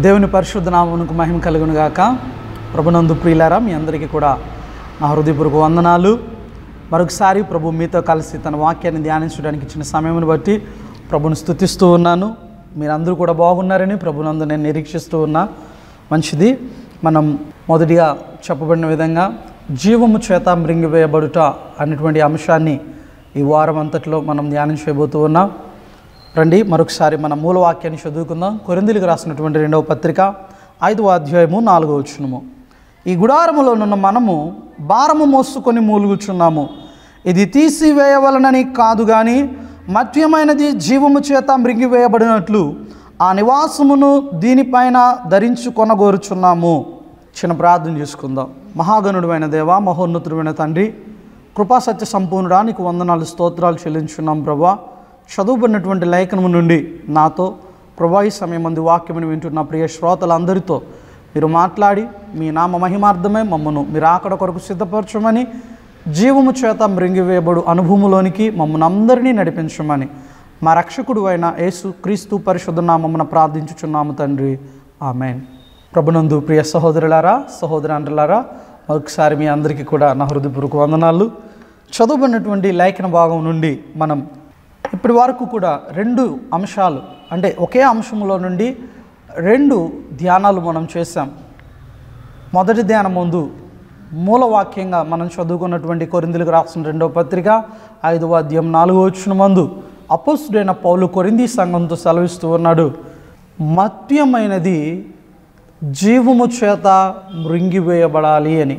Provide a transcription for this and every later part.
దేవుని పరిశుద్ధ నామమునకు మహిమ కలుగును గాక ప్రభునందు ప్రియులారా మీ అందరికీ కూడా నా హృదయపూర్వక వందనాలు మరొకసారి ప్రభు మీతో కలిసి తన వాక్యాన్ని ధ్యానించడానికి ఇచ్చిన సమయమును బట్టి ప్రభుని స్థుతిస్తూ ఉన్నాను మీరందరూ కూడా బాగున్నారని ప్రభునందు నేను నిరీక్షిస్తూ ఉన్నా మంచిది మనం మొదటిగా చెప్పబడిన విధంగా జీవము చేత మృంగివేయబడుట అనేటువంటి అంశాన్ని ఈ వారం అంతట్లో మనం ధ్యానం చేయబోతూ ఉన్నాం రండి మరొకసారి మన మూలవాక్యాన్ని చదువుకుందాం కొరిందులకు రాసినటువంటి రెండవ పత్రిక ఐదవ అధ్యాయము నాలుగవ వచనము ఈ గుడారములో నున్న మనము భారము మోసుకొని మూలుగుచున్నాము ఇది తీసివేయవలనని కాదు కానీ మత్యమైనది జీవము చేత మృంగివేయబడినట్లు ఆ నివాసమును దీనిపైన ధరించుకొనగోరుచున్నాము చిన్న ప్రార్థన చేసుకుందాం మహాగణుడైన దేవ మహోన్నతుడైన తండ్రి కృపాసత్య సంపూర్ణుడా నీకు వందనాలు స్తోత్రాలు చెల్లించున్నాం ప్రభా చదువుబడినటువంటి లేఖనము నుండి నాతో ప్రభా ఈ సమయం మంది వాక్యమును వింటున్న ప్రియ శ్రోతలందరితో మీరు మాట్లాడి మీ నామ మహిమార్థమే మమ్మను మీరు ఆకడ కొరకు సిద్ధపరచమని జీవము చేత మృంగివేయబడు అనుభవములోనికి మమ్మల్ని అందరినీ నడిపించమని మా రక్షకుడు అయిన యేసు క్రీస్తు పరిశుద్ధ నామమున ప్రార్థించుచున్నాము తండ్రి ఆమెన్ ప్రభునందు ప్రియ సహోదరులారా సహోదరులారా ఒకసారి మీ అందరికీ కూడా నా హృదయపూర్వక వందనాలు చదువుబడినటువంటి లేఖన భాగం నుండి మనం ఇప్పటి వరకు కూడా రెండు అంశాలు అంటే ఒకే అంశంలో నుండి రెండు ధ్యానాలు మనం చేశాం మొదటి ధ్యానం ముందు మూలవాక్యంగా మనం చదువుకున్నటువంటి కొరిందులకు రాసిన రెండవ పత్రిక ఐదవ అధ్యాయం నాలుగో వచ్చిన మందు అపోస్తుడైన పౌలు కొరింది సంఘంతో సెలవిస్తూ ఉన్నాడు మత్యమైనది జీవము చేత మృంగివేయబడాలి అని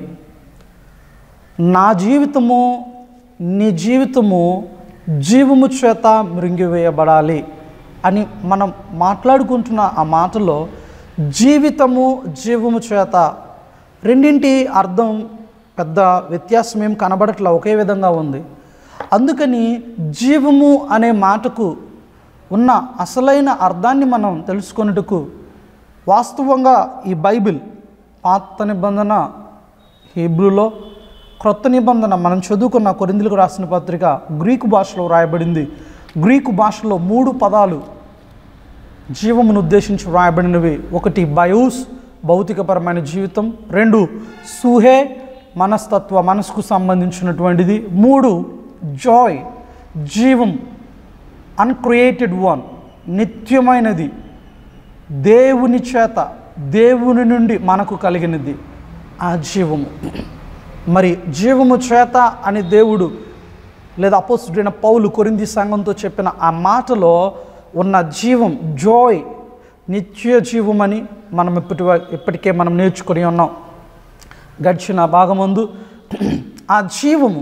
నా జీవితము నీ జీవితము జీవము చేత మృంగివేయబడాలి అని మనం మాట్లాడుకుంటున్న ఆ మాటలో జీవితము జీవము చేత రెండింటి అర్థం పెద్ద వ్యత్యాసం ఏం కనబడట్లా ఒకే విధంగా ఉంది అందుకని జీవము అనే మాటకు ఉన్న అసలైన అర్థాన్ని మనం తెలుసుకొనుటకు వాస్తవంగా ఈ బైబిల్ పాత నిబంధన హీబ్రూలో క్రొత్త నిబంధన మనం చదువుకున్న కొరిందులకు రాసిన పత్రిక గ్రీకు భాషలో వ్రాయబడింది గ్రీకు భాషలో మూడు పదాలు జీవమును ఉద్దేశించి వ్రాయబడినవి ఒకటి బయోస్ భౌతికపరమైన జీవితం రెండు సుహే మనస్తత్వ మనసుకు సంబంధించినటువంటిది మూడు జాయ్ జీవం అన్క్రియేటెడ్ వన్ నిత్యమైనది దేవుని చేత దేవుని నుండి మనకు కలిగినది ఆ జీవము మరి జీవము చేత అని దేవుడు లేదా అపోజిడైన పౌలు కొరింది సంఘంతో చెప్పిన ఆ మాటలో ఉన్న జీవం జోయ్ నిత్య జీవమని మనం ఇప్పటి ఇప్పటికే మనం నేర్చుకొని ఉన్నాం గడిచిన భాగమందు ఆ జీవము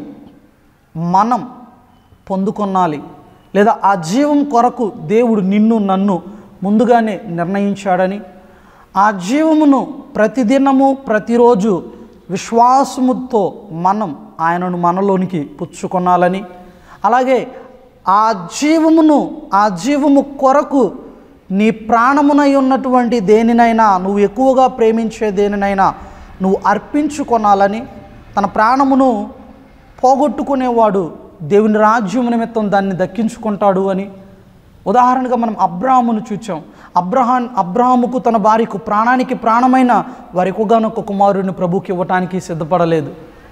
మనం పొందుకొనాలి లేదా ఆ జీవం కొరకు దేవుడు నిన్ను నన్ను ముందుగానే నిర్ణయించాడని ఆ జీవమును ప్రతిదినము ప్రతిరోజు విశ్వాసముతో మనం ఆయనను మనలోనికి పుచ్చుకొనాలని అలాగే ఆ జీవమును ఆ జీవము కొరకు నీ ప్రాణమునై ఉన్నటువంటి దేనినైనా నువ్వు ఎక్కువగా ప్రేమించే దేనినైనా నువ్వు అర్పించుకొనాలని తన ప్రాణమును పోగొట్టుకునేవాడు దేవుని రాజ్యం నిమిత్తం దాన్ని దక్కించుకుంటాడు అని ఉదాహరణగా మనం అబ్రాహామును చూచాం అబ్రహాన్ అబ్రహాముకు తన భార్యకు ప్రాణానికి ప్రాణమైన వారి ఒకగానొక కుమారుడిని ప్రభుకి ఇవ్వటానికి సిద్ధపడలేదు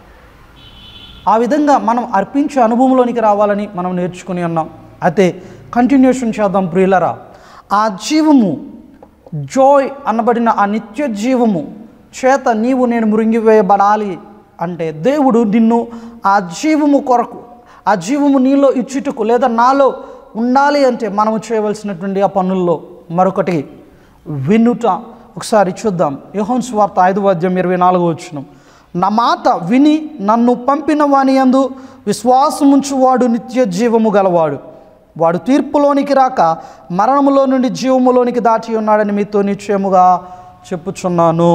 ఆ విధంగా మనం అర్పించే అనుభవంలోనికి రావాలని మనం నేర్చుకుని ఉన్నాం అయితే కంటిన్యూషన్ చేద్దాం ప్రియులరా ఆ జీవము జోయ్ అనబడిన ఆ నిత్య జీవము చేత నీవు నేను మృంగివేయబడాలి అంటే దేవుడు నిన్ను ఆ జీవము కొరకు ఆ జీవము నీలో ఇచ్చుటకు లేదా నాలో ఉండాలి అంటే మనము చేయవలసినటువంటి ఆ పనుల్లో మరొకటి వినుట ఒకసారి చూద్దాం యోహన్ స్వార్త ఐదు అధ్యాయం ఇరవై నాలుగు వచ్చిన నా మాట విని నన్ను పంపిన వాని యందు విశ్వాసముంచువాడు నిత్య జీవము గలవాడు వాడు తీర్పులోనికి రాక మరణములో నుండి జీవములోనికి దాచి ఉన్నాడని మీతో నిశ్చయముగా చెప్పుచున్నాను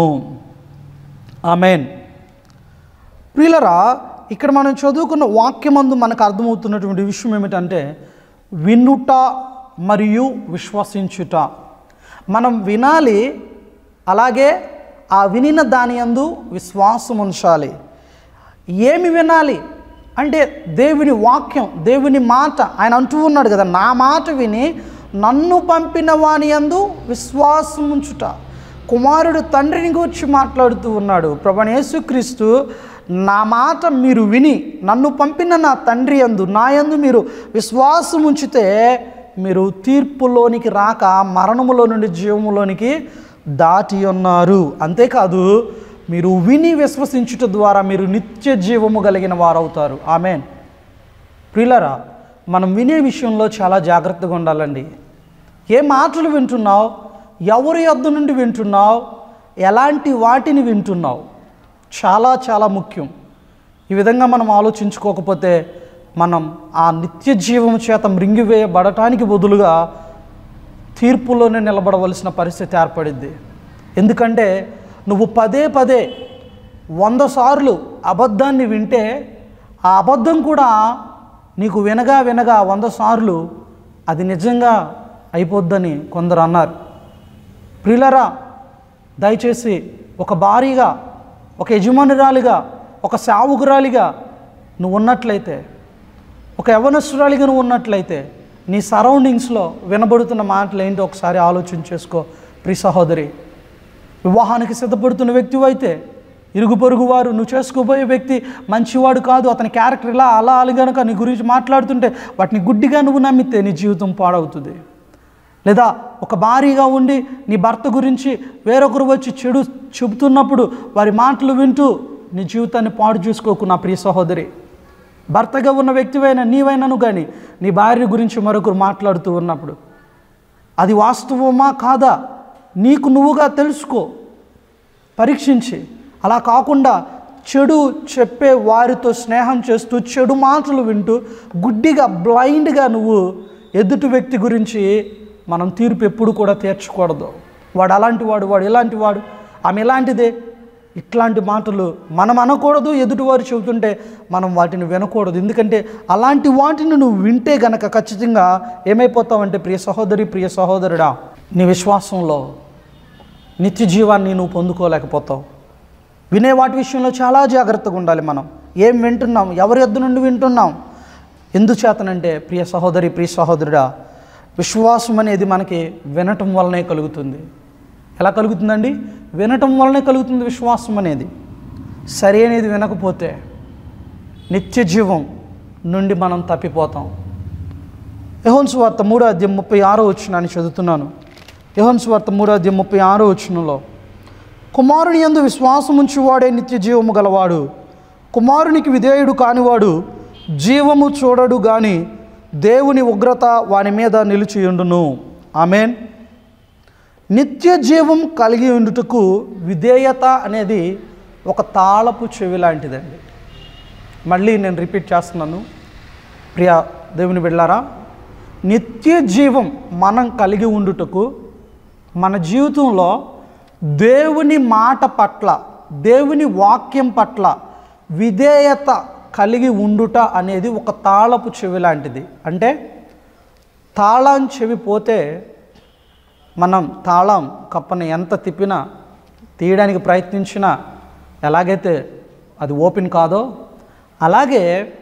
ఆమెన్ ప్రియులరా ఇక్కడ మనం చదువుకున్న వాక్యమందు మనకు అర్థమవుతున్నటువంటి విషయం ఏమిటంటే వినుట మరియు విశ్వసించుట మనం వినాలి అలాగే ఆ వినిన దాని అందు విశ్వాసం ఉంచాలి ఏమి వినాలి అంటే దేవుని వాక్యం దేవుని మాట ఆయన అంటూ ఉన్నాడు కదా నా మాట విని నన్ను పంపిన వాని యందు విశ్వాసం ఉంచుట కుమారుడు తండ్రిని గురించి మాట్లాడుతూ ఉన్నాడు ప్రభు యేసుక్రీస్తు నా మాట మీరు విని నన్ను పంపిన నా తండ్రి యందు నా యందు మీరు విశ్వాసం ఉంచితే మీరు తీర్పులోనికి రాక మరణములో నుండి జీవములోనికి దాటి ఉన్నారు అంతేకాదు మీరు విని విశ్వసించుట ద్వారా మీరు నిత్య జీవము కలిగిన వారవుతారు ఆమెన్ ప్రియులరా మనం వినే విషయంలో చాలా జాగ్రత్తగా ఉండాలండి ఏ మాటలు వింటున్నావు ఎవరి యొద్ద నుండి వింటున్నావు ఎలాంటి వాటిని వింటున్నావు చాలా చాలా ముఖ్యం ఈ విధంగా మనం ఆలోచించుకోకపోతే మనం ఆ నిత్య జీవం చేత మృంగివేయబడటానికి బదులుగా తీర్పులోనే నిలబడవలసిన పరిస్థితి ఏర్పడింది ఎందుకంటే నువ్వు పదే పదే వంద సార్లు అబద్ధాన్ని వింటే ఆ అబద్ధం కూడా నీకు వినగా వినగా వంద సార్లు అది నిజంగా అయిపోద్దని కొందరు అన్నారు ప్రియులరా దయచేసి ఒక భారీగా ఒక యజమానురాలిగా ఒక సావుకురాలిగా నువ్వు ఉన్నట్లయితే ఒక యవనస్తురాలిగా నువ్వు ఉన్నట్లయితే నీ సరౌండింగ్స్లో వినబడుతున్న మాటలు ఏంటో ఒకసారి ఆలోచన చేసుకో ప్రియ సహోదరి వివాహానికి సిద్ధపడుతున్న వ్యక్తి అయితే ఇరుగు పొరుగు వారు నువ్వు చేసుకోబోయే వ్యక్తి మంచివాడు కాదు అతని క్యారెక్టర్ ఇలా అలా అలా గనక నీ గురించి మాట్లాడుతుంటే వాటిని గుడ్డిగా నువ్వు నమ్మితే నీ జీవితం పాడవుతుంది లేదా ఒక భారీగా ఉండి నీ భర్త గురించి వేరొకరు వచ్చి చెడు చెబుతున్నప్పుడు వారి మాటలు వింటూ నీ జీవితాన్ని పాడు చేసుకోకు నా ప్రియ సహోదరి భర్తగా ఉన్న వ్యక్తివైనా నీవైనాను కానీ నీ భార్య గురించి మరొకరు మాట్లాడుతూ ఉన్నప్పుడు అది వాస్తవమా కాదా నీకు నువ్వుగా తెలుసుకో పరీక్షించి అలా కాకుండా చెడు చెప్పే వారితో స్నేహం చేస్తూ చెడు మాటలు వింటూ గుడ్డిగా బ్లైండ్గా నువ్వు ఎదుటి వ్యక్తి గురించి మనం తీర్పు ఎప్పుడు కూడా తీర్చకూడదు వాడు అలాంటి వాడు వాడు ఇలాంటి వాడు ఆమె ఇలాంటిదే ఇట్లాంటి మాటలు మనం అనకూడదు ఎదుటివారు చెబుతుంటే మనం వాటిని వినకూడదు ఎందుకంటే అలాంటి వాటిని నువ్వు వింటే గనక ఖచ్చితంగా ఏమైపోతావంటే ప్రియ సహోదరి ప్రియ సహోదరుడా నీ విశ్వాసంలో నిత్య జీవాన్ని నువ్వు పొందుకోలేకపోతావు వినే వాటి విషయంలో చాలా జాగ్రత్తగా ఉండాలి మనం ఏం వింటున్నాం ఎవరి యొద్ద నుండి వింటున్నాం ఎందుచేతనంటే ప్రియ సహోదరి ప్రియ సహోదరుడా విశ్వాసం అనేది మనకి వినటం వల్లనే కలుగుతుంది ఎలా కలుగుతుందండి వినటం వల్లనే కలుగుతుంది విశ్వాసం అనేది సరి అనేది వినకపోతే నిత్య జీవం నుండి మనం తప్పిపోతాం యహోన్ సువార్త మూడో అధ్యాయం ముప్పై ఆరో వచ్చినాన్ని చదువుతున్నాను యహోన్ సువార్త మూడో అధ్యాయం ముప్పై ఆరో వచ్చినలో కుమారుని యందు విశ్వాసముంచువాడే నిత్య జీవము గలవాడు కుమారునికి విధేయుడు కానివాడు జీవము చూడడు గాని దేవుని ఉగ్రత వాని మీద నిలిచియుండును ఆమెన్ నిత్య జీవం కలిగి ఉండుటకు విధేయత అనేది ఒక తాళపు చెవి లాంటిదండి మళ్ళీ నేను రిపీట్ చేస్తున్నాను ప్రియ దేవుని వెళ్ళారా నిత్య జీవం మనం కలిగి ఉండుటకు మన జీవితంలో దేవుని మాట పట్ల దేవుని వాక్యం పట్ల విధేయత కలిగి ఉండుట అనేది ఒక తాళపు చెవి లాంటిది అంటే తాళం చెవి పోతే మనం తాళం కప్పని ఎంత తిప్పినా తీయడానికి ప్రయత్నించినా ఎలాగైతే అది ఓపెన్ కాదో అలాగే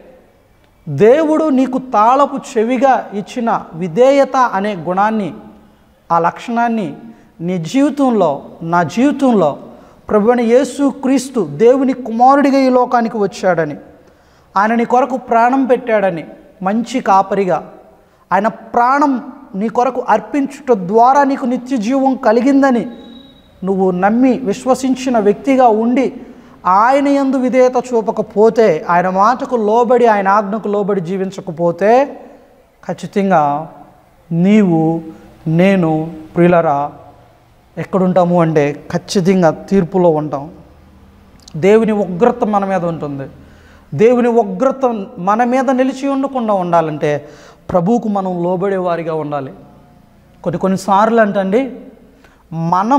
దేవుడు నీకు తాళపు చెవిగా ఇచ్చిన విధేయత అనే గుణాన్ని ఆ లక్షణాన్ని నీ జీవితంలో నా జీవితంలో ప్రభువైన యేసు క్రీస్తు దేవుని కుమారుడిగా ఈ లోకానికి వచ్చాడని ఆయన నీ కొరకు ప్రాణం పెట్టాడని మంచి కాపరిగా ఆయన ప్రాణం నీ కొరకు అర్పించుట ద్వారా నీకు నిత్య జీవం కలిగిందని నువ్వు నమ్మి విశ్వసించిన వ్యక్తిగా ఉండి ఆయన యందు విధేయత చూపకపోతే ఆయన మాటకు లోబడి ఆయన ఆజ్ఞకు లోబడి జీవించకపోతే ఖచ్చితంగా నీవు నేను ప్రియులరా ఎక్కడుంటాము అంటే ఖచ్చితంగా తీర్పులో ఉంటాం దేవుని ఉగ్రత మన మీద ఉంటుంది దేవుని ఉగ్రత మన మీద నిలిచి ఉండకుండా ఉండాలంటే ప్రభువుకు మనం లోబడే వారిగా ఉండాలి కొన్ని కొన్నిసార్లు అంటండి మనం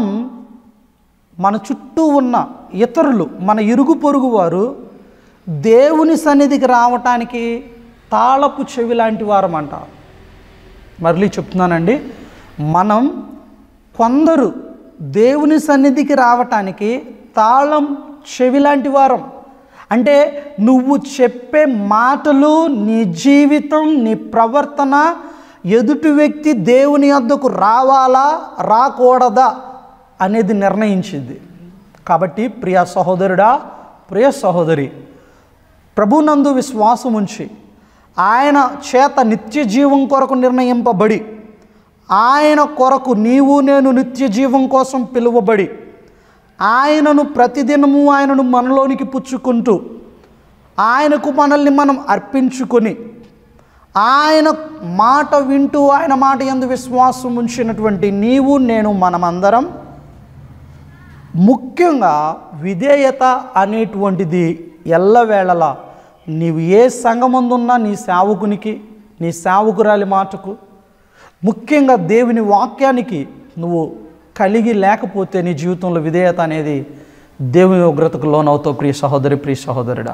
మన చుట్టూ ఉన్న ఇతరులు మన ఇరుగు పొరుగు వారు దేవుని సన్నిధికి రావటానికి తాళపు చెవి లాంటి వారమంట మరలీ చెప్తున్నానండి మనం కొందరు దేవుని సన్నిధికి రావటానికి తాళం చెవి లాంటి వారం అంటే నువ్వు చెప్పే మాటలు నీ జీవితం నీ ప్రవర్తన ఎదుటి వ్యక్తి దేవుని వద్దకు రావాలా రాకూడదా అనేది నిర్ణయించింది కాబట్టి ప్రియ సహోదరుడా ప్రియ సహోదరి ప్రభునందు విశ్వాసం ఉంచి ఆయన చేత నిత్య జీవం కొరకు నిర్ణయింపబడి ఆయన కొరకు నీవు నేను నిత్య జీవం కోసం పిలువబడి ఆయనను ప్రతిదినము ఆయనను మనలోనికి పుచ్చుకుంటూ ఆయనకు మనల్ని మనం అర్పించుకొని ఆయన మాట వింటూ ఆయన మాట ఎందు విశ్వాసం ఉంచినటువంటి నీవు నేను మనమందరం ముఖ్యంగా విధేయత అనేటువంటిది ఎల్లవేళలా నీవు ఏ సంఘమందున్నా నీ సేవకునికి నీ సేవకురాలి మాటకు ముఖ్యంగా దేవుని వాక్యానికి నువ్వు కలిగి లేకపోతే నీ జీవితంలో విధేయత అనేది దేవుని ఉగ్రతకు లోనవుతావు ప్రియ సహోదరి ప్రియ సహోదరుడా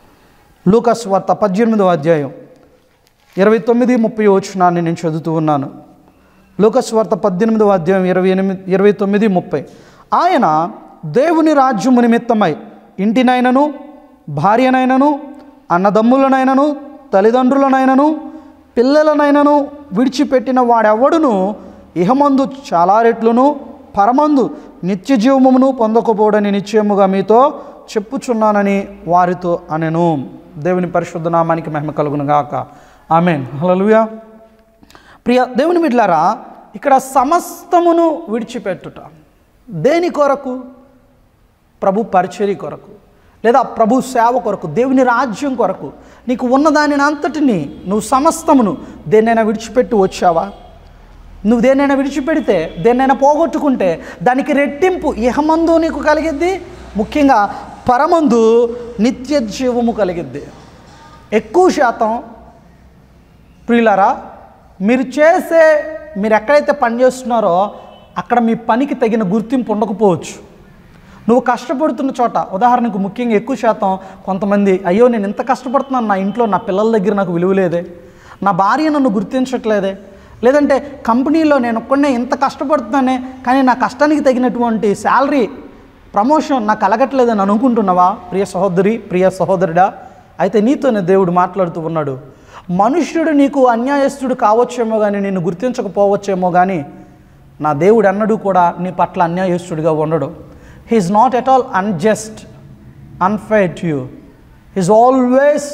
లూకస్ వార్త పద్దెనిమిదవ అధ్యాయం ఇరవై తొమ్మిది ముప్పై వచనాన్ని నేను చదువుతూ ఉన్నాను లూకస్ వార్త పద్దెనిమిదవ అధ్యాయం ఇరవై ఎనిమిది ఇరవై తొమ్మిది ముప్పై ఆయన దేవుని రాజ్యము నిమిత్తమై ఇంటినైనను భార్యనైనను అన్నదమ్ములనైనను తల్లిదండ్రులనైనను పిల్లలనైనను విడిచిపెట్టిన వాడెవడును ఇహమందు చాలా రెట్లును పరమందు నిత్య జీవమును పొందకపోవడని నిశ్చయముగా మీతో చెప్పుచున్నానని వారితో అనెను దేవుని పరిశుద్ధ నామానికి మహిమ కలుగును గాక ఆమెన్ హల్లెలూయా ప్రియ దేవుని బిడ్లారా ఇక్కడ సమస్తమును విడిచిపెట్టుట దేని కొరకు ప్రభు పరిచర్య కొరకు లేదా ప్రభు సేవ కొరకు దేవుని రాజ్యం కొరకు నీకు ఉన్నదానిని అంతటిని నువ్వు సమస్తమును దేన్నైనా విడిచిపెట్టి వచ్చావా నువ్వు దేన్నైనా విడిచిపెడితే దేన్నైనా పోగొట్టుకుంటే దానికి రెట్టింపు ఇహమందు నీకు కలిగిద్ది ముఖ్యంగా పరమందు నిత్య జీవము కలిగిద్ది ఎక్కువ శాతం ప్రియులారా మీరు చేసే మీరు ఎక్కడైతే పని చేస్తున్నారో అక్కడ మీ పనికి తగిన గుర్తింపు ఉండకపోవచ్చు నువ్వు కష్టపడుతున్న చోట ఉదాహరణకు ముఖ్యంగా ఎక్కువ శాతం కొంతమంది అయ్యో నేను ఇంత కష్టపడుతున్నాను నా ఇంట్లో నా పిల్లల దగ్గర నాకు విలువ లేదే నా భార్య నన్ను గుర్తించట్లేదే లేదంటే కంపెనీలో నేను ఒక్కడనే ఇంత కష్టపడుతున్నానే కానీ నా కష్టానికి తగినటువంటి శాలరీ ప్రమోషన్ నాకు కలగట్లేదని అనుకుంటున్నావా ప్రియ సహోదరి ప్రియ సహోదరుడా అయితే నీతోనే దేవుడు మాట్లాడుతూ ఉన్నాడు మనుష్యుడు నీకు అన్యాయస్తుడు కావచ్చేమో కానీ నిన్ను గుర్తించకపోవచ్చేమో కానీ నా దేవుడు అన్నడు కూడా నీ పట్ల అన్యాయస్తుడిగా ఉండడు he's not at all unjust unfair to you he's always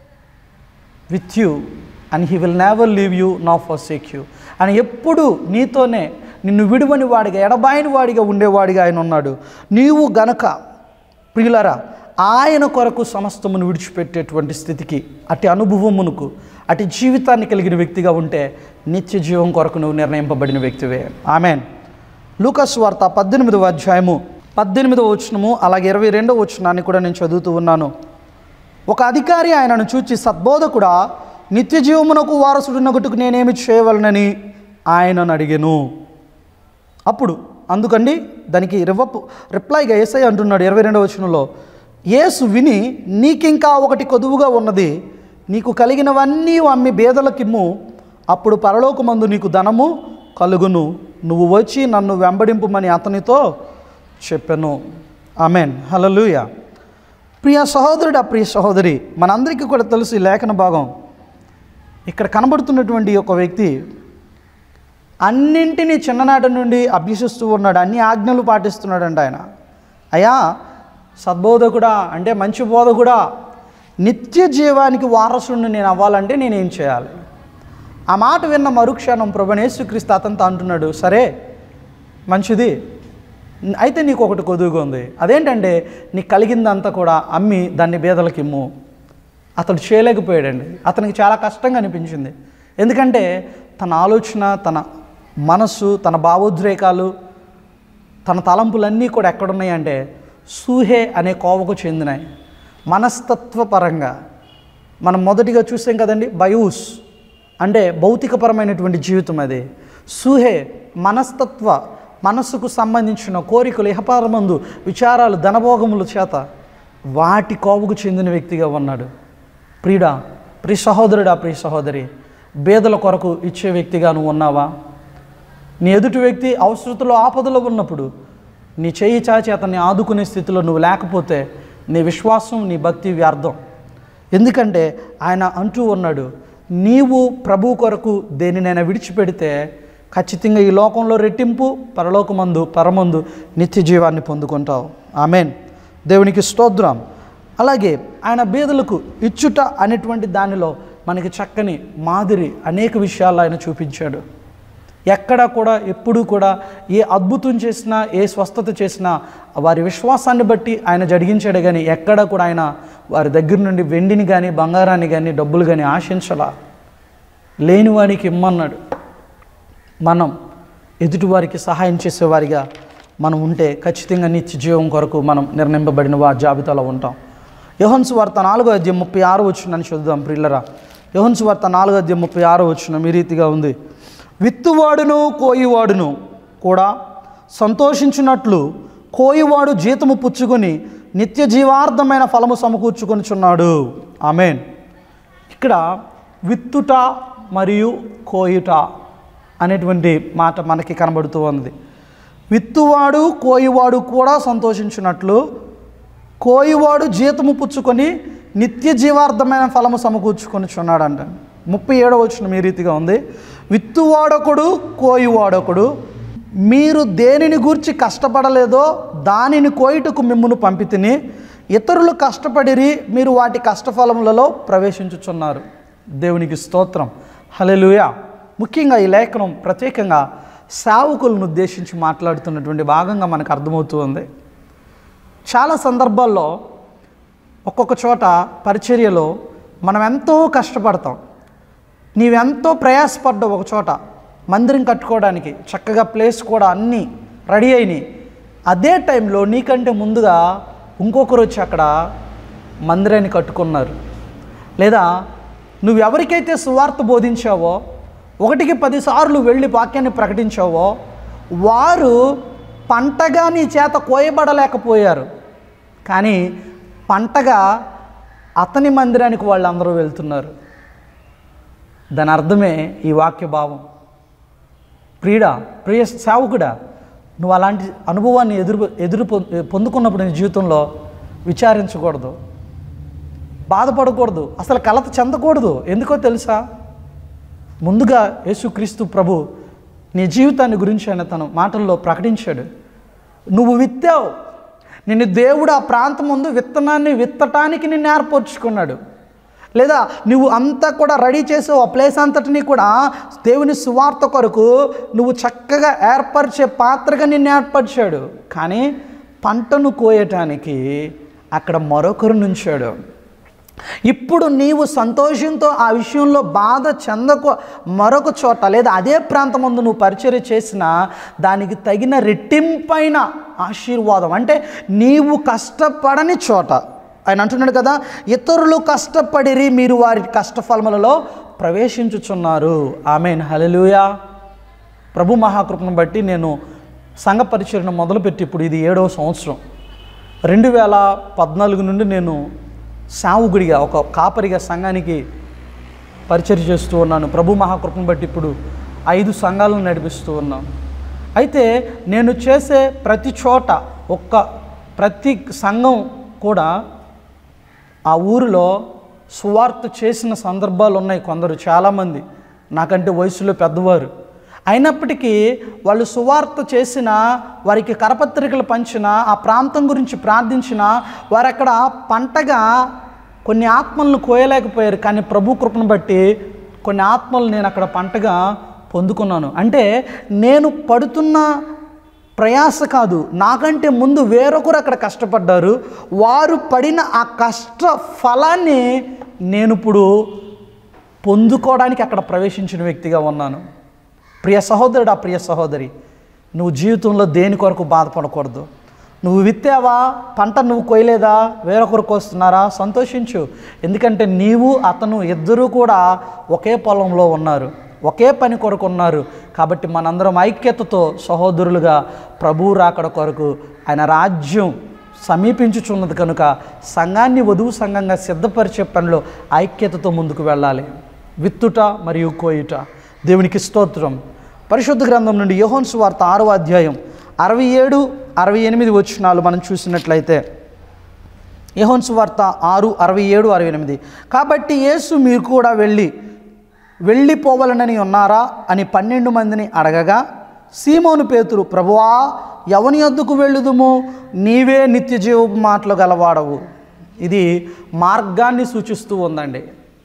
with you and he will never leave you నా ఫర్ సేక్ యూ అని ఎప్పుడు నీతోనే నిన్ను విడువని వాడిగా ఎడబాయని వాడిగా ఉండేవాడిగా ఆయన ఉన్నాడు నీవు గనక ప్రియులరా ఆయన కొరకు సమస్తమును విడిచిపెట్టేటువంటి స్థితికి అటు అనుభవమునకు అటు జీవితాన్ని కలిగిన వ్యక్తిగా ఉంటే నిత్య జీవం కొరకు నువ్వు నిర్ణయింపబడిన వ్యక్తివే ఆమెన్ లూకస్ వార్త పద్దెనిమిదవ అధ్యాయము పద్దెనిమిదవ వచనము అలాగే ఇరవై రెండవ వచనాన్ని కూడా నేను చదువుతూ ఉన్నాను ఒక అధికారి ఆయనను చూచి సద్బోధకుడా నిత్య జీవమునకు వారసుడునగుటకు నేనేమి చేయవలనని ఆయనను అడిగెను అప్పుడు అందుకండి దానికి రివప్ రిప్లైగా ఏసై అంటున్నాడు ఇరవై రెండవ వచనంలో యేసు విని నీకింకా ఒకటి కొదువుగా ఉన్నది నీకు కలిగినవన్నీ అమ్మి బేదలకిమ్ము అప్పుడు పరలోకమందు నీకు ధనము కలుగును నువ్వు వచ్చి నన్ను వెంబడింపుమని అతనితో చెప్పాను ఆమెన్ హలలుయ ప్రియ సహోదరుడు ప్రియ సహోదరి మనందరికీ కూడా తెలుసు ఈ లేఖన భాగం ఇక్కడ కనబడుతున్నటువంటి ఒక వ్యక్తి అన్నింటినీ చిన్ననాటి నుండి అభ్యసిస్తూ ఉన్నాడు అన్ని ఆజ్ఞలు పాటిస్తున్నాడంట ఆయన అయ్యా సద్బోధకుడా అంటే మంచి బోధకుడా నిత్య జీవానికి వారసుడిని నేను అవ్వాలంటే నేనేం చేయాలి ఆ మాట విన్న మరుక్షణం ప్రభనేశ్వక్రీస్తు అతనితో అంటున్నాడు సరే మంచిది అయితే నీకు ఒకటి కొదువుగా ఉంది అదేంటంటే నీకు కలిగిందంతా కూడా అమ్మి దాన్ని బేదలకి ఇమ్ము అతడు చేయలేకపోయాడండి అతనికి చాలా కష్టంగా అనిపించింది ఎందుకంటే తన ఆలోచన తన మనస్సు తన భావోద్రేకాలు తన తలంపులన్నీ కూడా ఎక్కడున్నాయంటే సూహే అనే కోవకు చెందినాయి మనస్తత్వపరంగా మనం మొదటిగా చూసాం కదండి బయూస్ అంటే భౌతికపరమైనటువంటి జీవితం అది సూహే మనస్తత్వ మనస్సుకు సంబంధించిన కోరికలు ఇహపారమందు విచారాలు ధనభోగముల చేత వాటి కోవకు చెందిన వ్యక్తిగా ఉన్నాడు ప్రియుడా ప్రియ సహోదరుడా ప్రియ సహోదరి బేదల కొరకు ఇచ్చే వ్యక్తిగా నువ్వు ఉన్నావా నీ ఎదుటి వ్యక్తి అవసరతలో ఆపదలో ఉన్నప్పుడు నీ చేయి చాచి అతన్ని ఆదుకునే స్థితిలో నువ్వు లేకపోతే నీ విశ్వాసం నీ భక్తి వ్యర్థం ఎందుకంటే ఆయన అంటూ ఉన్నాడు నీవు ప్రభు కొరకు దేనినైనా విడిచిపెడితే ఖచ్చితంగా ఈ లోకంలో రెట్టింపు పరలోకమందు పరమందు నిత్య జీవాన్ని పొందుకుంటావు ఆమెన్ దేవునికి స్తోత్రం అలాగే ఆయన బీదలకు ఇచ్చుట అనేటువంటి దానిలో మనకి చక్కని మాదిరి అనేక విషయాలు ఆయన చూపించాడు ఎక్కడ కూడా ఎప్పుడూ కూడా ఏ అద్భుతం చేసినా ఏ స్వస్థత చేసినా వారి విశ్వాసాన్ని బట్టి ఆయన జరిగించాడు కానీ ఎక్కడ కూడా ఆయన వారి దగ్గర నుండి వెండిని కానీ బంగారాన్ని కానీ డబ్బులు కానీ ఆశించలా లేని వానికి ఇమ్మన్నాడు మనం ఎదుటివారికి సహాయం చేసేవారిగా మనం ఉంటే ఖచ్చితంగా నిత్య జీవం కొరకు మనం నిర్ణయింపబడిన వా జాబితాలో ఉంటాం యోహన్స్ వార్త నాలుగో అధ్యాయం ముప్పై ఆరు వచ్చిందని చూద్దాం ప్రిల్లరా యోహన్స్ వార్త నాలుగో అధ్యాయం ముప్పై ఆరు వచ్చిన ఈ రీతిగా ఉంది విత్తువాడును కోయివాడును కూడా సంతోషించినట్లు కోయివాడు జీతము పుచ్చుకొని నిత్య జీవార్థమైన ఫలము సమకూర్చుకొనిచున్నాడు ఆమెన్ ఇక్కడ విత్తుట మరియు కోయుట అనేటువంటి మాట మనకి కనబడుతూ ఉంది విత్తువాడు కోయివాడు కూడా సంతోషించినట్లు కోయివాడు జీతము పుచ్చుకొని నిత్య జీవార్థమైన ఫలము సమకూర్చుకొనిచున్నాడంట ముప్పై ఏడవ వచ్చిన ఈ రీతిగా ఉంది విత్తువాడొకడు కోయివాడొకడు మీరు దేనిని గూర్చి కష్టపడలేదో దానిని కోయిటకు మిమ్మును పంపితిని ఇతరులు కష్టపడిరి మీరు వాటి కష్టఫలములలో ప్రవేశించుచున్నారు దేవునికి స్తోత్రం హలెలుయా ముఖ్యంగా ఈ లేఖనం ప్రత్యేకంగా సేవకులను ఉద్దేశించి మాట్లాడుతున్నటువంటి భాగంగా మనకు అర్థమవుతూ ఉంది చాలా సందర్భాల్లో ఒక్కొక్క చోట పరిచర్యలో మనం ఎంతో కష్టపడతాం నీవెంతో ప్రయాసపడ్డావు ఒక చోట మందిరం కట్టుకోవడానికి చక్కగా ప్లేస్ కూడా అన్నీ రెడీ అయినాయి అదే టైంలో నీకంటే ముందుగా ఇంకొకరు వచ్చి అక్కడ మందిరాన్ని కట్టుకున్నారు లేదా నువ్వు ఎవరికైతే సువార్త బోధించావో ఒకటికి పదిసార్లు వెళ్ళి వాక్యాన్ని ప్రకటించావో వారు పంటగా నీ చేత కోయబడలేకపోయారు కానీ పంటగా అతని మందిరానికి వాళ్ళందరూ వెళ్తున్నారు దాని అర్థమే ఈ వాక్య భావం ప్రియుడా ప్రియ సేవకుడా నువ్వు అలాంటి అనుభవాన్ని ఎదురు ఎదురు పొ- పొందుకున్నప్పుడు నీ జీవితంలో విచారించకూడదు బాధపడకూడదు అసలు కలత చెందకూడదు ఎందుకో తెలుసా ముందుగా యేసుక్రీస్తు ప్రభు నీ జీవితాన్ని గురించి ఆయన తన మాటల్లో ప్రకటించాడు నువ్వు విత్తావు నిన్ను దేవుడు ఆ ప్రాంతం ముందు విత్తనాన్ని విత్తటానికి నిన్ను ఏర్పరచుకున్నాడు లేదా నువ్వు అంతా కూడా రెడీ చేసావు ఆ ప్లేస్ అంతటిని కూడా దేవుని సువార్త కొరకు నువ్వు చక్కగా ఏర్పరిచే పాత్రగా నిన్ను ఏర్పరిచాడు కానీ పంటను కోయటానికి అక్కడ మరొకరు నుంచాడు ఇప్పుడు నీవు సంతోషంతో ఆ విషయంలో బాధ చెందకు మరొక చోట లేదా అదే ప్రాంతం ముందు నువ్వు పరిచర్య చేసినా దానికి తగిన రెట్టింపైన ఆశీర్వాదం అంటే నీవు కష్టపడని చోట ఆయన అంటున్నాడు కదా ఇతరులు కష్టపడిరి మీరు వారి కష్టఫలములలో ప్రవేశించుచున్నారు ఆమెన్ హలలుయా ప్రభు మహాకృపను బట్టి నేను సంఘ పరిచర్ను మొదలుపెట్టి ఇప్పుడు ఇది ఏడవ సంవత్సరం రెండు వేల పద్నాలుగు నుండి నేను సావుగుడిగా ఒక కాపరిగా సంఘానికి పరిచర్య చేస్తూ ఉన్నాను ప్రభు మహాకృపను బట్టి ఇప్పుడు ఐదు సంఘాలను నడిపిస్తూ ఉన్నాను అయితే నేను చేసే ప్రతి చోట ఒక్క ప్రతి సంఘం కూడా ఆ ఊరిలో సువార్త చేసిన సందర్భాలు ఉన్నాయి కొందరు చాలామంది నాకంటే వయసులో పెద్దవారు అయినప్పటికీ వాళ్ళు సువార్త చేసిన వారికి కరపత్రికలు పంచిన ఆ ప్రాంతం గురించి ప్రార్థించిన వారు అక్కడ పంటగా కొన్ని ఆత్మలను కోయలేకపోయారు కానీ ప్రభు కృపను బట్టి కొన్ని ఆత్మలు నేను అక్కడ పంటగా పొందుకున్నాను అంటే నేను పడుతున్న ప్రయాస కాదు నాకంటే ముందు వేరొకరు అక్కడ కష్టపడ్డారు వారు పడిన ఆ కష్ట ఫలాన్ని నేను ఇప్పుడు పొందుకోవడానికి అక్కడ ప్రవేశించిన వ్యక్తిగా ఉన్నాను ప్రియ సహోదరుడు ఆ ప్రియ సహోదరి నువ్వు జీవితంలో దేని కొరకు బాధపడకూడదు నువ్వు విత్తావా పంట నువ్వు కొయ్యలేదా వేరొకరు కోస్తున్నారా సంతోషించు ఎందుకంటే నీవు అతను ఇద్దరూ కూడా ఒకే పొలంలో ఉన్నారు ఒకే పని కొరకు ఉన్నారు కాబట్టి మనందరం ఐక్యతతో సహోదరులుగా ప్రభువు రాకడ కొరకు ఆయన రాజ్యం సమీపించుచున్నది కనుక సంఘాన్ని వధువు సంఘంగా సిద్ధపరిచే పనిలో ఐక్యతతో ముందుకు వెళ్ళాలి విత్తుట మరియు కోయుట దేవునికి స్తోత్రం పరిశుద్ధ గ్రంథం నుండి యోహోన్స్ వార్త ఆరో అధ్యాయం అరవై ఏడు అరవై ఎనిమిది వచ్చినాలు మనం చూసినట్లయితే యహోన్స్ వార్త ఆరు అరవై ఏడు అరవై ఎనిమిది కాబట్టి యేసు మీరు కూడా వెళ్ళి వెళ్ళిపోవాలనని ఉన్నారా అని పన్నెండు మందిని అడగగా సీమోను పేతురు ప్రభువా ఎవని వద్దకు వెళ్ళుదుము నీవే నిత్య జీవపు మాటలు గలవాడవు ఇది మార్గాన్ని సూచిస్తూ ఉందండి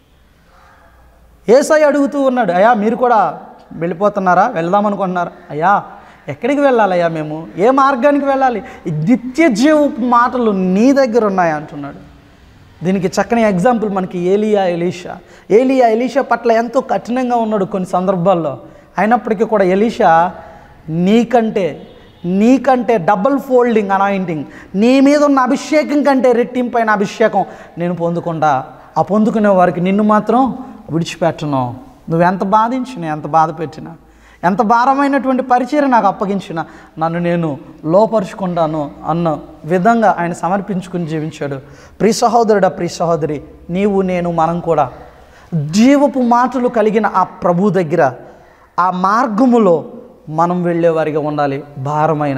ఏసై అడుగుతూ ఉన్నాడు అయ్యా మీరు కూడా వెళ్ళిపోతున్నారా వెళ్దాం అనుకుంటున్నారా అయ్యా ఎక్కడికి వెళ్ళాలయ్యా మేము ఏ మార్గానికి వెళ్ళాలి ఈ నిత్య జీవపు మాటలు నీ దగ్గర ఉన్నాయి అంటున్నాడు దీనికి చక్కని ఎగ్జాంపుల్ మనకి ఏలియా ఎలీషా ఏలియా ఎలీషా పట్ల ఎంతో కఠినంగా ఉన్నాడు కొన్ని సందర్భాల్లో అయినప్పటికీ కూడా ఎలీషా నీకంటే నీకంటే డబుల్ ఫోల్డింగ్ అనాయింటింగ్ నీ మీద ఉన్న అభిషేకం కంటే రెట్టింపైన అభిషేకం నేను పొందుకుంటా ఆ పొందుకునే వారికి నిన్ను మాత్రం విడిచిపెట్టను నువ్వు ఎంత బాధించినా ఎంత బాధ పెట్టినా ఎంత భారమైనటువంటి పరిచయం నాకు అప్పగించిన నన్ను నేను లోపరుచుకుంటాను అన్న విధంగా ఆయన సమర్పించుకుని జీవించాడు ప్రియ సహోదరుడా ప్రియ సహోదరి నీవు నేను మనం కూడా జీవపు మాటలు కలిగిన ఆ ప్రభు దగ్గర ఆ మార్గములో మనం వెళ్ళేవారిగా ఉండాలి భారమైన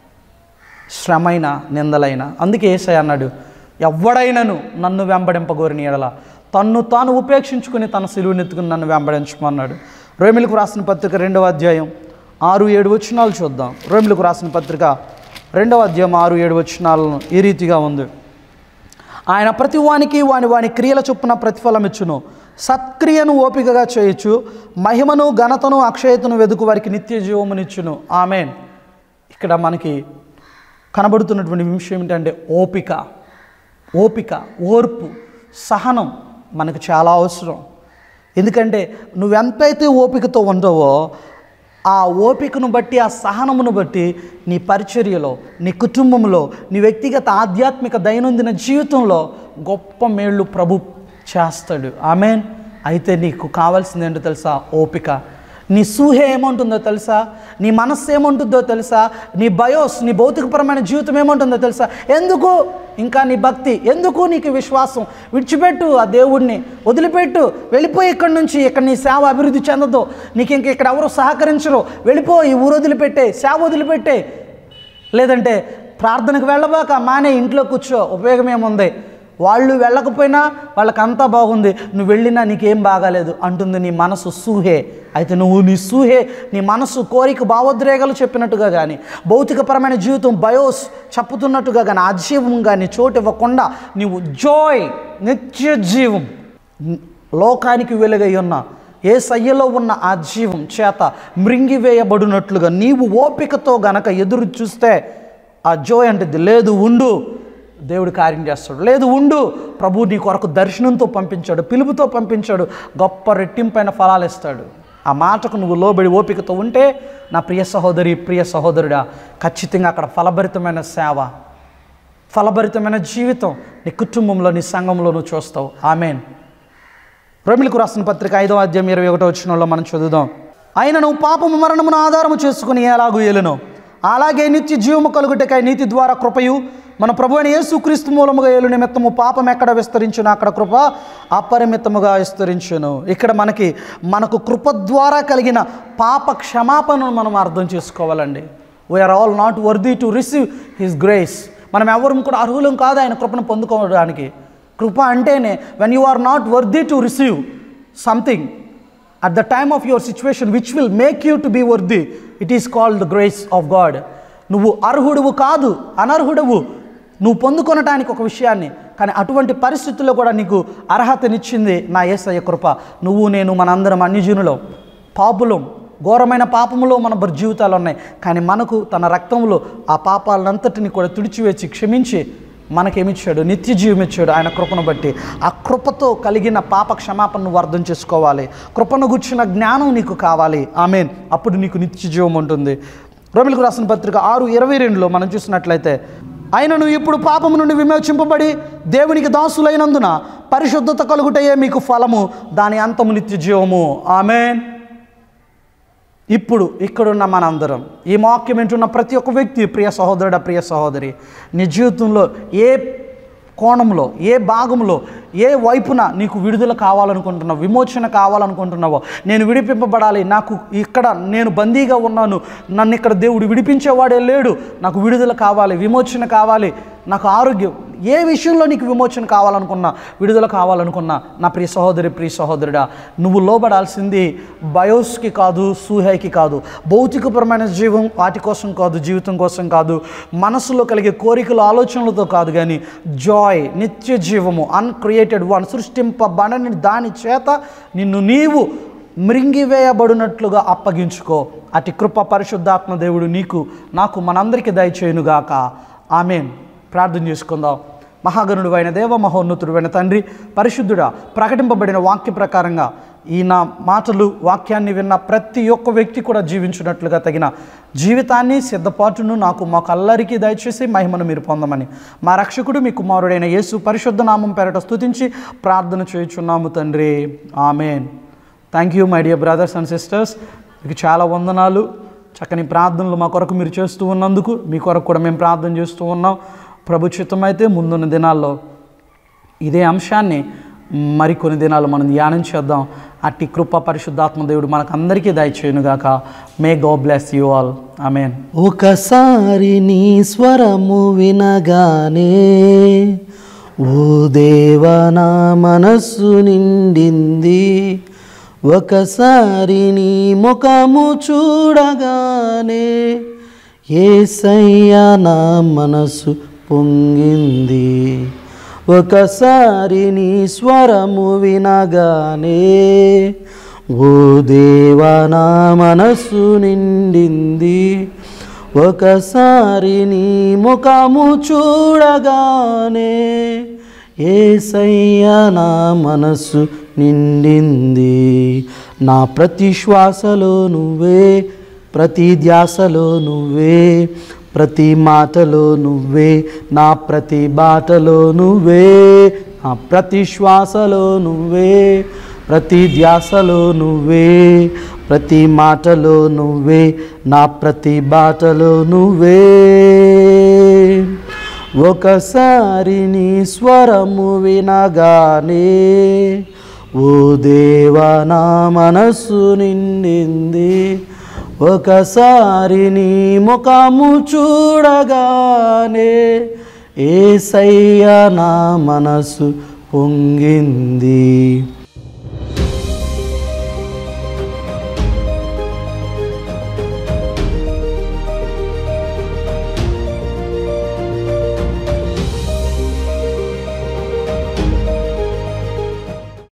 శ్రమైన నిందలైన అందుకే ఏసై అన్నాడు ఎవడైనను నన్ను వెంబడింపగోరిన ఎడల తన్ను తాను ఉపేక్షించుకుని తన సిలువనెత్తుకుని నన్ను వెంబడించమన్నాడు రోమిలకు రాసిన పత్రిక రెండవ అధ్యాయం ఆరు ఏడు వచనాలు చూద్దాం రోమిలకు రాసిన పత్రిక రెండవ అధ్యాయం ఆరు ఏడు వచనాలను ఈ రీతిగా ఉంది ఆయన ప్రతి వానికి వాని వాని క్రియల చొప్పున ప్రతిఫలం ఇచ్చును సత్క్రియను ఓపికగా చేయొచ్చు మహిమను ఘనతను అక్షయతను వెదుకు వారికి నిత్య జీవమునిచ్చును ఆమెన్ ఇక్కడ మనకి కనబడుతున్నటువంటి విషయం ఏమిటంటే ఓపిక ఓపిక ఓర్పు సహనం మనకు చాలా అవసరం ఎందుకంటే నువ్వెంతైతే ఓపికతో ఉండవో ఆ ఓపికను బట్టి ఆ సహనమును బట్టి నీ పరిచర్యలో నీ కుటుంబంలో నీ వ్యక్తిగత ఆధ్యాత్మిక దైనందిన జీవితంలో గొప్ప మేళ్ళు ప్రభు చేస్తాడు ఆమెన్ అయితే నీకు కావాల్సింది ఏంటో తెలుసా ఓపిక నీ సూహే ఏముంటుందో తెలుసా నీ మనస్సు ఏముంటుందో తెలుసా నీ బయోస్ నీ భౌతికపరమైన జీవితం ఏముంటుందో తెలుసా ఎందుకు ఇంకా నీ భక్తి ఎందుకు నీకు విశ్వాసం విడిచిపెట్టు ఆ దేవుడిని వదిలిపెట్టు వెళ్ళిపోయి ఇక్కడి నుంచి ఇక్కడ నీ సేవ అభివృద్ధి చెందదు నీకు ఇంక ఇక్కడ ఎవరు సహకరించరు వెళ్ళిపో ఈ ఊరు వదిలిపెట్టే సేవ వదిలిపెట్టే లేదంటే ప్రార్థనకు వెళ్ళబాక మానే ఇంట్లో కూర్చో ఉపయోగం ఏముంది వాళ్ళు వెళ్ళకపోయినా వాళ్ళకంతా బాగుంది నువ్వు వెళ్ళినా నీకేం బాగాలేదు అంటుంది నీ మనసు సూహే అయితే నువ్వు నీ సూహే నీ మనసు కోరిక భావోద్రేగాలు చెప్పినట్టుగా కానీ భౌతికపరమైన జీవితం బయోస్ చెప్పుతున్నట్టుగా కానీ ఆజీవం కానీ చోటు ఇవ్వకుండా నీవు జోయ్ నిత్య జీవం లోకానికి వెలుగై ఉన్న ఏ సయ్యలో ఉన్న ఆ జీవం చేత మృంగివేయబడినట్లుగా నీవు ఓపికతో గనక ఎదురు చూస్తే ఆ జోయ్ అంటే లేదు ఉండు దేవుడు కార్యం చేస్తాడు లేదు ఉండు ప్రభు నీ కొరకు దర్శనంతో పంపించాడు పిలుపుతో పంపించాడు గొప్ప రెట్టింపైన ఫలాలు ఇస్తాడు ఆ మాటకు నువ్వు లోబడి ఓపికతో ఉంటే నా ప్రియ సహోదరి ప్రియ సహోదరుడా ఖచ్చితంగా అక్కడ ఫలభరితమైన సేవ ఫలభరితమైన జీవితం నీ కుటుంబంలో నీ సంఘంలో నువ్వు చూస్తావు ఆమెన్ రోమిలకు రాసిన పత్రిక ఐదవ అధ్యాయం ఇరవై ఒకటో వచ్చినంలో మనం చదువుదాం ఆయనను పాపము మరణమును ఆధారము చేసుకుని ఎలాగూ ఏలును అలాగే నిత్య జీవము కలుగుటకై నీతి ద్వారా కృపయు మన ప్రభు అయిన యేసుక్రీస్తు మూలముగా ఏలు నిమిత్తము పాపం ఎక్కడ విస్తరించును అక్కడ కృప అపరిమితముగా విస్తరించును ఇక్కడ మనకి మనకు కృప ద్వారా కలిగిన పాప క్షమాపణను మనం అర్థం చేసుకోవాలండి we are all not worthy to receive his grace మనం ఎవరు కూడా అర్హులం కాదు ఆయన కృపను పొందుకోవడానికి కృప అంటేనే when you are not worthy to receive something at the time of your situation which will make you to be worthy it is called the grace of God నువ్వు అర్హుడువు కాదు అనర్హుడవు నువ్వు పొందుకొనటానికి ఒక విషయాన్ని కానీ అటువంటి పరిస్థితుల్లో కూడా నీకు అర్హతనిచ్చింది నా ఏసయ్య కృప నువ్వు నేను మనందరం అన్యజనులో పాపులం ఘోరమైన పాపములో మన బర్ జీవితాలు ఉన్నాయి కానీ మనకు తన రక్తంలో ఆ పాపాలంతటిని కూడా తుడిచివేసి క్షమించి మనకేమిచ్చాడు నిత్య జీవం ఇచ్చాడు ఆయన కృపను బట్టి ఆ కృపతో కలిగిన పాప క్షమాపణ నువ్వు అర్థం చేసుకోవాలి కృపను గుర్చిన జ్ఞానం నీకు కావాలి ఆమెన్ అప్పుడు నీకు నిత్య జీవం ఉంటుంది రోమిలకు రాసిన పత్రిక ఆరు ఇరవై రెండులో మనం చూసినట్లయితే ఆయనను ఇప్పుడు పాపము నుండి విమోచింపబడి దేవునికి దాసులైనందున పరిశుద్ధత కలుగుటయే మీకు ఫలము దాని అంతము నిత్య జీవము ఆమెన్ ఇప్పుడు ఇక్కడున్న మనందరం ఈ వాక్యం వింటున్న ప్రతి ఒక్క వ్యక్తి ప్రియ సహోదరుడ ప్రియ సహోదరి నీ జీవితంలో ఏ కోణంలో ఏ భాగంలో ఏ వైపున నీకు విడుదల కావాలనుకుంటున్నావు విమోచన కావాలనుకుంటున్నావో నేను విడిపింపబడాలి నాకు ఇక్కడ నేను బందీగా ఉన్నాను నన్ను ఇక్కడ దేవుడు విడిపించేవాడే లేడు నాకు విడుదల కావాలి విమోచన కావాలి నాకు ఆరోగ్యం ఏ విషయంలో నీకు విమోచన కావాలనుకున్నా విడుదల కావాలనుకున్నా నా ప్రియ సహోదరి ప్రియ సహోదరుడా నువ్వు లోబడాల్సింది బయోస్కి కాదు సూహైకి కాదు భౌతికపరమైన జీవం వాటి కోసం కాదు జీవితం కోసం కాదు మనసులో కలిగే కోరికలు ఆలోచనలతో కాదు కానీ జాయ్ నిత్య జీవము అన్క్రియేటెడ్ వన్ సృష్టింపబడని దాని చేత నిన్ను నీవు మృంగివేయబడినట్లుగా అప్పగించుకో అతి కృప పరిశుద్ధాత్మ దేవుడు నీకు నాకు మనందరికీ దయచేయునుగాక ఆమెన్ ప్రార్థన చేసుకుందాం మహాగణుడు అయిన దేవ మహోన్నతుడు అయిన తండ్రి పరిశుద్ధుడా ప్రకటింపబడిన వాక్య ప్రకారంగా ఈ నా మాటలు వాక్యాన్ని విన్న ప్రతి ఒక్క వ్యక్తి కూడా జీవించినట్లుగా తగిన జీవితాన్ని సిద్ధపాటును నాకు మాకు అల్లరికి దయచేసి మహిమను మీరు పొందమని మా రక్షకుడు మీ కుమారుడైన యేసు పరిశుద్ధ నామం పేరట స్తుతించి ప్రార్థన చేయుచున్నాము తండ్రి amen thank you my dear brothers and sisters మీకు చాలా వందనాలు చక్కని ప్రార్థనలు మా కొరకు మీరు చేస్తూ ఉన్నందుకు మీ కొరకు కూడా మేము ప్రార్థన చేస్తూ ఉన్నాం ప్రభు చిత్తమైతే ముందున్న దినాల్లో ఇదే అంశాన్ని మరికొన్ని దినాలు మనం ధ్యానం చేద్దాం అట్టి కృప పరిశుద్ధాత్మ దేవుడు మనకు అందరికీ దయచేయునుగాక may God bless you all amen ఒకసారి నీ స్వరము వినగానే ఓ దేవా నా మనస్సు నిండింది ఒకసారి నీ ముఖము చూడగానే ఏసయ్య నా మనసు పొంగింది ఒకసారి నీ స్వరము వినగానే ఓ దేవా నా మనస్సు నిండింది ఒకసారి నీ ముఖము చూడగానే ఏసయ్య నా మనస్సు నిండింది నా ప్రతి శ్వాసలో నువ్వే ప్రతి ధ్యాసలో నువ్వే ప్రతి మాటలో నువ్వే నా ప్రతి బాటలో నువ్వే నా ప్రతి శ్వాసలో నువ్వే ప్రతి ధ్యాసలో నువ్వే ప్రతి మాటలో నువ్వే నా ప్రతి బాటలో నువ్వే ఒకసారి నీ స్వరము వినగానే ఓ దేవా నా మనస్సు నిండింది ఒకసారి నీ ముఖము చూడగానే ఏసయ్య నా మనసు పొంగింది